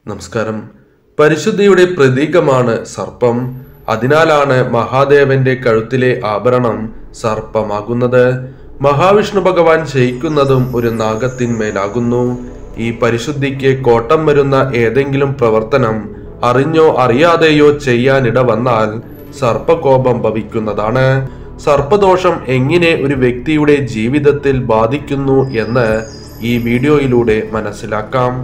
നമസ്കാരം പരിശുദ്ധിയുടെ പ്രതീകമാണ് സർപ്പം അതിനാലാണ് മഹാദേവന്റെ കഴുത്തിലെ ആഭരണം സർപ്പമാകുന്നത് മഹാവിഷ്ണു ഭഗവാൻ ശയിക്കുന്നതും ഒരു നാഗത്തിന്മേലാകുന്നു ഈ പരിശുദ്ധിക്ക് കോട്ടം വരുന്ന ഏതെങ്കിലും പ്രവർത്തനം അറിഞ്ഞോ അറിയാതെയോ ചെയ്യാനിട വന്നാൽ സർപ്പകോപം ഭവിക്കുന്നതാണ് സർപ്പദോഷം എങ്ങനെ ഒരു വ്യക്തിയുടെ ജീവിതത്തിൽ ബാധിക്കുന്നു എന്ന് ഈ വീഡിയോയിലൂടെ മനസ്സിലാക്കാം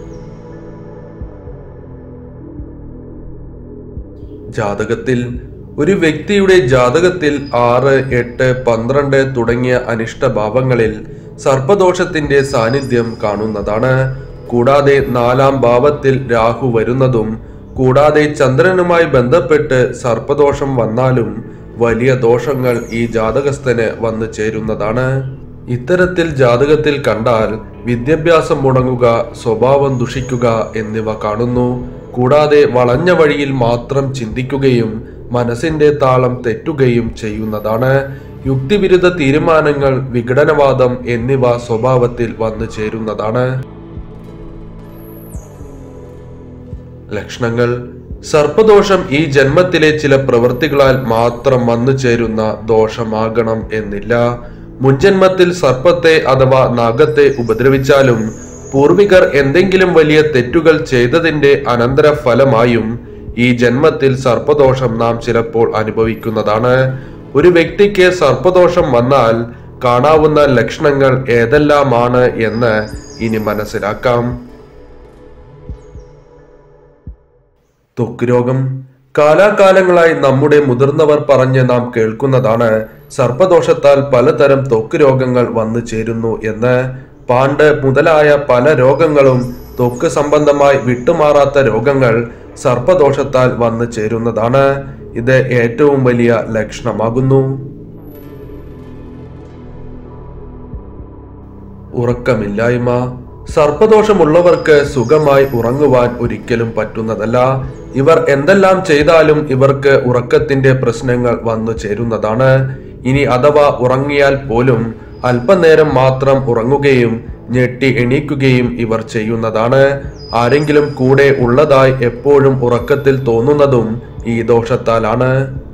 ജാതകത്തിൽ ഒരു വ്യക്തിയുടെ ജാതകത്തിൽ ആറ് എട്ട് പന്ത്രണ്ട് തുടങ്ങിയ അനിഷ്ടഭാവങ്ങളിൽ സർപ്പദോഷത്തിന്റെ സാന്നിധ്യം കാണുന്നതാണ് കൂടാതെ നാലാം ഭാവത്തിൽ രാഹു വരുന്നതും കൂടാതെ ചന്ദ്രനുമായി ബന്ധപ്പെട്ട് സർപ്പദോഷം വന്നാലും വലിയ ദോഷങ്ങൾ ഈ ജാതകസ്ഥന് വന്നു ചേരുന്നതാണ് ഇത്തരത്തിൽ ജാതകത്തിൽ കണ്ടാൽ വിദ്യാഭ്യാസം മുടങ്ങുക സ്വഭാവം ദുഷിക്കുക എന്നിവ കാണുന്നു കൂടാതെ വളഞ്ഞ വഴിയിൽ മാത്രം ചിന്തിക്കുകയും മനസ്സിന്റെ താളം തെറ്റുകയും ചെയ്യുന്നതാണ് യുക്തിവിരുദ്ധ തീരുമാനങ്ങൾ വിഘടനവാദം എന്നിവ സ്വഭാവത്തിൽ വന്നു ചേരുന്നതാണ് ലക്ഷണങ്ങൾ സർപ്പദോഷം ഈ ജന്മത്തിലെ ചില പ്രവൃത്തികളാൽ മാത്രം വന്നു ചേരുന്ന ദോഷമാകണം എന്നില്ല മുൻജന്മത്തിൽ സർപ്പത്തെ അഥവാ നാഗത്തെ ഉപദ്രവിച്ചാലും പൂർവികർ എന്തെങ്കിലും വലിയ തെറ്റുകൾ ചെയ്തതിന്റെ അനന്തര ഫലമായും ഈ ജന്മത്തിൽ സർപ്പദോഷം നാം ചിലപ്പോൾ അനുഭവിക്കുന്നതാണ് ഒരു വ്യക്തിക്ക് സർപ്പദോഷം വന്നാൽ കാണാവുന്ന ലക്ഷണങ്ങൾ ഏതെല്ലാമാണ് എന്ന് ഇനി മനസ്സിലാക്കാം ത്വക്ക് രോഗം കാലാകാലങ്ങളായി നമ്മുടെ മുതിർന്നവർ പറഞ്ഞ് നാം കേൾക്കുന്നതാണ് സർപ്പദോഷത്താൽ പലതരം ത്വക്ക് രോഗങ്ങൾ വന്നു ചേരുന്നു എന്ന് പാണ്ട് മുതലായ പല രോഗങ്ങളും ത്വക്ക് സംബന്ധമായി വിട്ടുമാറാത്ത രോഗങ്ങൾ സർപ്പദോഷത്താൽ വന്നു ചേരുന്നതാണ് ഇത് ഏറ്റവും വലിയ ലക്ഷണമാകുന്നു ഉറക്കമില്ലായ്മ സർപ്പദോഷമുള്ളവർക്ക് സുഖമായി ഉറങ്ങുവാൻ ഒരിക്കലും പറ്റുന്നതല്ല ഇവർ എന്തെല്ലാം ചെയ്താലും ഇവർക്ക് ഉറക്കത്തിന്റെ പ്രശ്നങ്ങൾ വന്നു ചേരുന്നതാണ് ഇനി അഥവാ ഉറങ്ങിയാൽ പോലും അല്പനേരം മാത്രം ഉറങ്ങുകയും ഞെട്ടി എണീക്കുകയും ഇവർ ചെയ്യുന്നതാണ് ആരെങ്കിലും കൂടെ ഉള്ളതായി എപ്പോഴും ഉറക്കത്തിൽ തോന്നുന്നതും ഈ ദോഷത്താലാണ്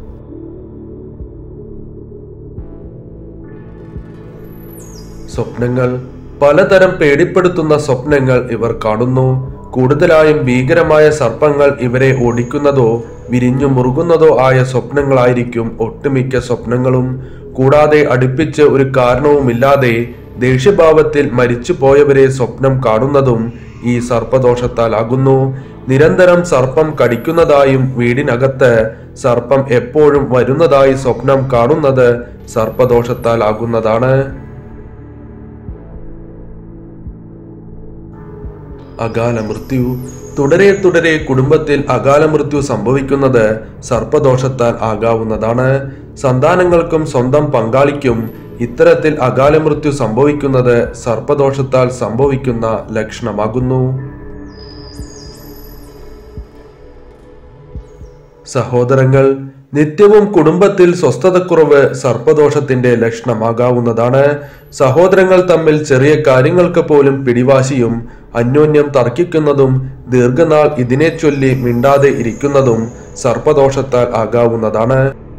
സ്വപ്നങ്ങൾ പലതരം പേടിപ്പെടുത്തുന്ന സ്വപ്നങ്ങൾ ഇവർ കാണുന്നു കൂടുതലായും ഭീകരമായ സർപ്പങ്ങൾ ഇവരെ ഓടിക്കുന്നതോ വിരിഞ്ഞു മുറുകുന്നതോ ആയ സ്വപ്നങ്ങളായിരിക്കും ഒട്ടുമിക്ക സ്വപ്നങ്ങളും കൂടാതെ അടുപ്പിച്ച് ഒരു കാരണവുമില്ലാതെ ദേഷ്യഭാവത്തിൽ മരിച്ചു പോയവരെ സ്വപ്നം കാണുന്നതും ഈ സർപ്പദോഷത്താൽ ആകുന്നു നിരന്തരം സർപ്പം കടിക്കുന്നതായും വീടിനകത്ത് സർപ്പം എപ്പോഴും വരുന്നതായി സ്വപ്നം കാണുന്നത് സർപ്പദോഷത്താൽ ആകുന്നതാണ് അകാല മൃത്യു തുടരെ തുടരെ കുടുംബത്തിൽ അകാല മൃത്യു സംഭവിക്കുന്നത് സർപ്പദോഷത്താൽ ആകാവുന്നതാണ് സന്താനങ്ങൾക്കും സ്വന്തം പങ്കാളിക്കും ഇത്തരത്തിൽ അകാല മൃത്യു സംഭവിക്കുന്നത് സർപ്പദോഷത്താൽ സംഭവിക്കുന്ന ലക്ഷണമാകുന്നു സഹോദരങ്ങൾ നിത്യവും കുടുംബത്തിൽ സ്വസ്ഥതക്കുറവ് സർപ്പദോഷത്തിന്റെ ലക്ഷണമാകാവുന്നതാണ് സഹോദരങ്ങൾ തമ്മിൽ ചെറിയ കാര്യങ്ങൾക്ക് പോലും പിടിവാശിയും അന്യോന്യം തർക്കിക്കുന്നതും ദീർഘനാൾ ഇതിനെ ചൊല്ലി മിണ്ടാതെ ഇരിക്കുന്നതും സർപ്പദോഷത്താൽ ആകാവുന്നതാണ്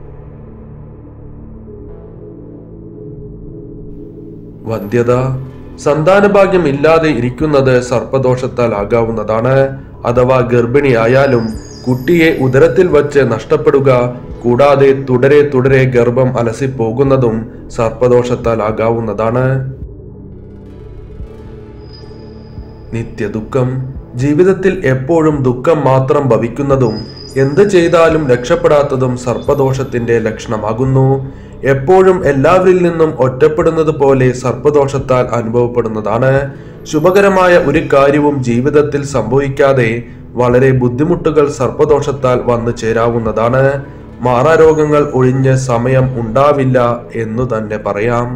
വന്ധ്യത സന്താനഭാഗ്യം ഇല്ലാതെ ഇരിക്കുന്നത് സർപ്പദോഷത്താൽ ആകാവുന്നതാണ് അഥവാ ഗർഭിണിയായാലും കുട്ടിയെ ഉദരത്തിൽ വച്ച് നഷ്ടപ്പെടുക കൂടാതെ തുടരെ തുടരെ ഗർഭം അലസിപ്പോകുന്നതും സർപ്പദോഷത്താൽ ആകാവുന്നതാണ് നിത്യദുഃഖം ജീവിതത്തിൽ എപ്പോഴും ദുഃഖം മാത്രം ഭവിക്കുന്നതും എന്ത് ചെയ്താലും രക്ഷപ്പെടാത്തതും സർപ്പദോഷത്തിന്റെ ലക്ഷണമാകുന്നു എപ്പോഴും എല്ലാവരിൽ നിന്നും ഒറ്റപ്പെടുന്നത് പോലെ സർപ്പദോഷത്താൽ അനുഭവപ്പെടുന്നതാണ് ശുഭകരമായ ഒരു കാര്യവും ജീവിതത്തിൽ സംഭവിക്കാതെ വളരെ ബുദ്ധിമുട്ടുകൾ സർപ്പദോഷത്താൽ വന്നു ചേരാവുന്നതാണ് മാറാരോഗങ്ങൾ ഒഴിഞ്ഞ് സമയം ഉണ്ടാവില്ല എന്നു തന്നെ പറയാം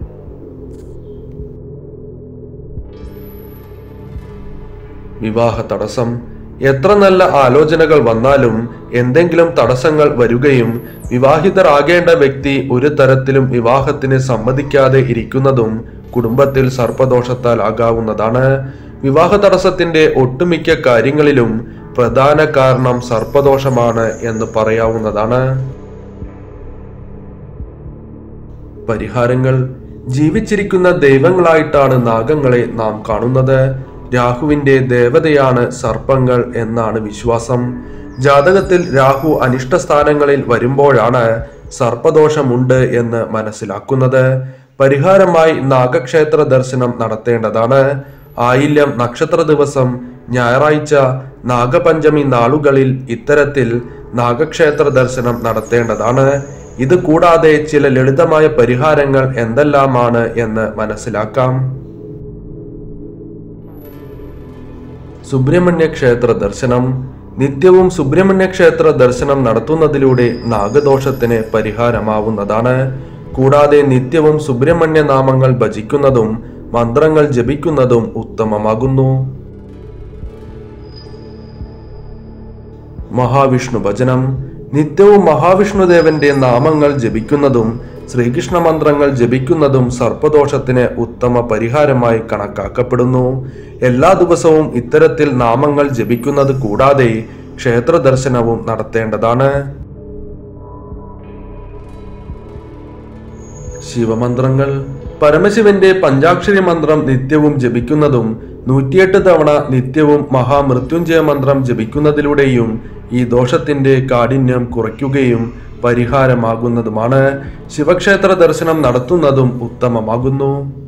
വിവാഹ തടസ്സം എത്ര നല്ല ആലോചനകൾ വന്നാലും എന്തെങ്കിലും തടസ്സങ്ങൾ വരികയും വിവാഹിതരാകേണ്ട വ്യക്തി ഒരു തരത്തിലും വിവാഹത്തിന് സമ്മതിക്കാതെ ഇരിക്കുന്നതും കുടുംബത്തിൽ സർപ്പദോഷത്താൽ ആകാവുന്നതാണ് വിവാഹ തടസ്സത്തിന്റെ ഒട്ടുമിക്ക കാര്യങ്ങളിലും പ്രധാന കാരണം സർപ്പദോഷമാണ് എന്ന് പറയാവുന്നതാണ് പരിഹാരങ്ങൾ ജീവിച്ചിരിക്കുന്ന ദൈവങ്ങളായിട്ടാണ് നാഗങ്ങളെ നാം കാണുന്നത് രാഹുവിന്റെ ദേവതയാണ് സർപ്പങ്ങൾ എന്നാണ് വിശ്വാസം ജാതകത്തിൽ രാഹു അനിഷ്ട സ്ഥാനങ്ങളിൽ വരുമ്പോഴാണ് സർപ്പദോഷമുണ്ട് എന്ന് മനസ്സിലാക്കുന്നത് പരിഹാരമായി നാഗക്ഷേത്ര ദർശനം നടത്തേണ്ടതാണ് ആയില്യം നക്ഷത്ര ദിവസം ഞായറാഴ്ച നാഗപഞ്ചമി നാളുകളിൽ ഇത്തരത്തിൽ നാഗക്ഷേത്ര ദർശനം നടത്തേണ്ടതാണ് ഇത് കൂടാതെ ചില ലളിതമായ പരിഹാരങ്ങൾ എന്തെല്ലാമാണ് എന്ന് മനസ്സിലാക്കാം സുബ്രഹ്മണ്യ ക്ഷേത്ര ദർശനം നിത്യവും സുബ്രഹ്മണ്യ ക്ഷേത്ര ദർശനം നടത്തുന്നതിലൂടെ നാഗദോഷത്തിന് പരിഹാരമാവുന്നതാണ് കൂടാതെ നിത്യവും സുബ്രഹ്മണ്യ നാമങ്ങൾ ഭജിക്കുന്നതും മന്ത്രങ്ങൾ ജപിക്കുന്നതും ഉത്തമമാകുന്നു മഹാവിഷ്ണു ഭജനം നിത്യവും മഹാവിഷ്ണുദേവന്റെ നാമങ്ങൾ ജപിക്കുന്നതും ശ്രീകൃഷ്ണ മന്ത്രങ്ങൾ ജപിക്കുന്നതും സർപ്പദോഷത്തിന് ഉത്തമ പരിഹാരമായി കണക്കാക്കപ്പെടുന്നു എല്ലാ ദിവസവും ഇത്തരത്തിൽ നാമങ്ങൾ ജപിക്കുന്നത് കൂടാതെ ക്ഷേത്ര ദർശനവും നടത്തേണ്ടതാണ് ശിവമന്ത്രങ്ങൾ പരമശിവന്റെ പഞ്ചാക്ഷരി മന്ത്രം നിത്യവും ജപിക്കുന്നതും നൂറ്റിയെട്ട് തവണ നിത്യവും മഹാമൃത്യുഞ്ജയ മന്ത്രം ജപിക്കുന്നതിലൂടെയും ഈ ദോഷത്തിന്റെ കാഠിന്യം കുറയ്ക്കുകയും പരിഹാരമാകുന്നതുമാണ് ശിവക്ഷേത്ര ദർശനം നടത്തുന്നതും ഉത്തമമാകുന്നു